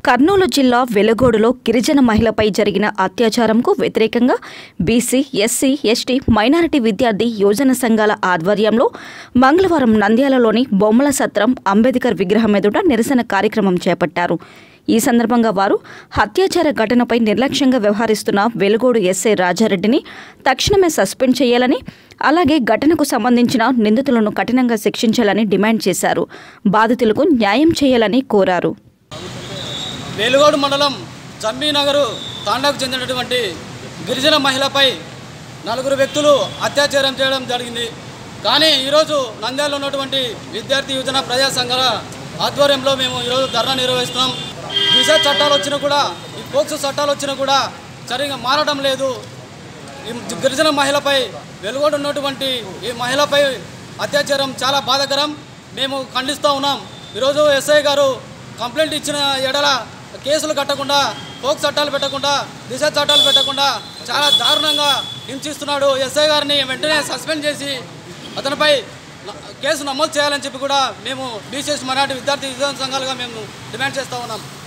కర్నూలు జిల్లా వెలగోడులో గిరిజన మహిళపై జరిగిన అత్యాచారంకు వ్యతిరేకంగా బీసీ ఎస్సీ ఎస్టీ మైనారిటీ విద్యార్థి యోజన సంఘాల ఆధ్వర్యంలో మంగళవారం నంద్యాలలోని బొమ్మల సత్రం అంబేద్కర్ విగ్రహం ఎదుట నిరసన కార్యక్రమం చేపట్టారు ఈ సందర్భంగా వారు హత్యాచార ఘటనపై నిర్లక్ష్యంగా వ్యవహరిస్తున్న వెలుగోడు ఎస్ఐ రాజారెడ్డిని తక్షణమే సస్పెండ్ చేయాలని అలాగే ఘటనకు సంబంధించిన నిందితులను కఠినంగా శిక్షించాలని డిమాండ్ చేశారు బాధితులకు న్యాయం చేయాలని కోరారు వేలుగోడు మండలం జంబీనగరు తాండాకు చెందినటువంటి గిరిజన మహిళపై నలుగురు వ్యక్తులు అత్యాచారం చేయడం జరిగింది కానీ ఈరోజు నంద్యాలలో ఉన్నటువంటి విద్యార్థి యువజన ప్రజా సంఘాల ఆధ్వర్యంలో మేము ఈరోజు ధర్నా నిర్వహిస్తున్నాం దిశ చట్టాలు వచ్చినా కూడా ఈ పోక్సో చట్టాలు వచ్చినా కూడా సరిగా మారడం లేదు ఈ గిరిజన మహిళపై వెలుగొండ ఉన్నటువంటి ఈ మహిళపై అత్యాచారం చాలా బాధాకరం మేము ఖండిస్తూ ఉన్నాం ఈరోజు ఎస్ఐ గారు కంప్లైంట్ ఇచ్చిన ఎడల కేసులు కట్టకుండా పోక్ చట్టాలు పెట్టకుండా దిశ చట్టాలు పెట్టకుండా చాలా దారుణంగా హింసిస్తున్నాడు ఎస్ఐ గారిని వెంటనే సస్పెండ్ చేసి అతనిపై న- కేసు నమోదు చేయాలని చెప్పి కూడా మేము బీసీఎస్ మరాఠీ విద్యార్థి విద్యార్థి సంఘాలుగా మేము డిమాండ్ చేస్తూ ఉన్నాం